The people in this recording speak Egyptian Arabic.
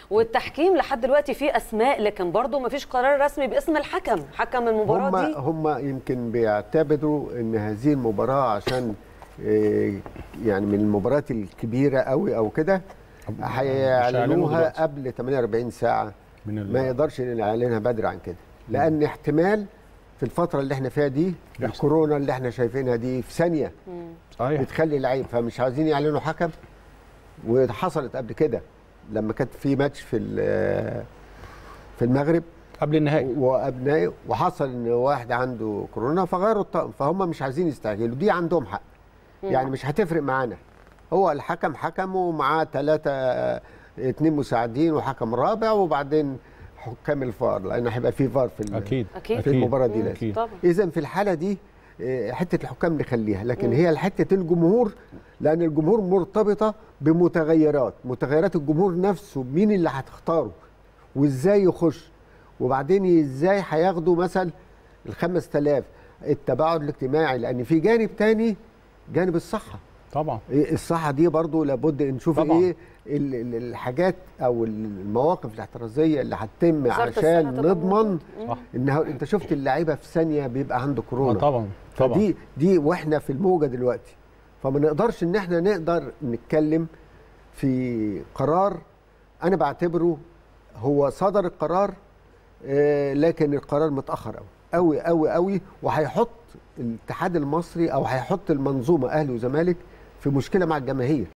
والتحكيم لحد دلوقتي فيه اسماء لكن برضه ما فيش قرار رسمي باسم الحكم حكم المباراه هم دي هم يمكن بيعتبروا ان هذه المباراه عشان آه، يعني من المباريات الكبيره قوي او كده هيعلنوها هيعلنوها دلوقتي. قبل 48 ساعه من ال- ما يقدرش نعلنها بدري عن كده لان احتمال في الفتره اللي احنا فيها دي يحصل. الكورونا اللي احنا شايفينها دي في ثانيه صحيح بتخلي لعيب فمش عايزين يعلنوا حكم وحصلت قبل كده لما كانت في ماتش في ال- في المغرب قبل النهائي وابنائي وحصل ان واحد عنده كورونا فغيروا الطقم فهم مش عايزين يستعجلوا دي عندهم حق يعني مش هتفرق معانا هو الحكم حكم ومعاه ثلاثة اتنين مساعدين وحكم رابع وبعدين حكام الفار لان هيبقى في فار في ال- اكيد أكيد. في المباراه دي مم. لازم أكيد. طبعا اذا في الحاله دي آه، حته الحكام نخليها لكن هي حته الجمهور لان الجمهور مرتبطه بمتغيرات متغيرات الجمهور نفسه مين اللي هتختاره وازاي يخش وبعدين ازاي هياخدوا مثلا ال 5000 التباعد الاجتماعي لان في جانب تاني جانب الصحه طبعا إيه الصحه دي برضو لابد نشوف طبعاً. ايه ال- ال- الحاجات او المواقف الاحترازيه اللي هتتم وزارة عشان الصحة تبقى نضمن موجودة. صح ان هو- انت شفت اللعيبه في ثانيه بيبقى عنده آه كورونا طبعا طبعا فدي دي واحنا في الموجه دلوقتي فما نقدرش ان احنا نقدر نتكلم في قرار انا بعتبره هو صدر القرار آه، لكن القرار متاخر قوي قوي قوي قوي وهيحط الاتحاد المصري او هيحط المنظومه اهلي وزمالك في مشكله مع الجماهير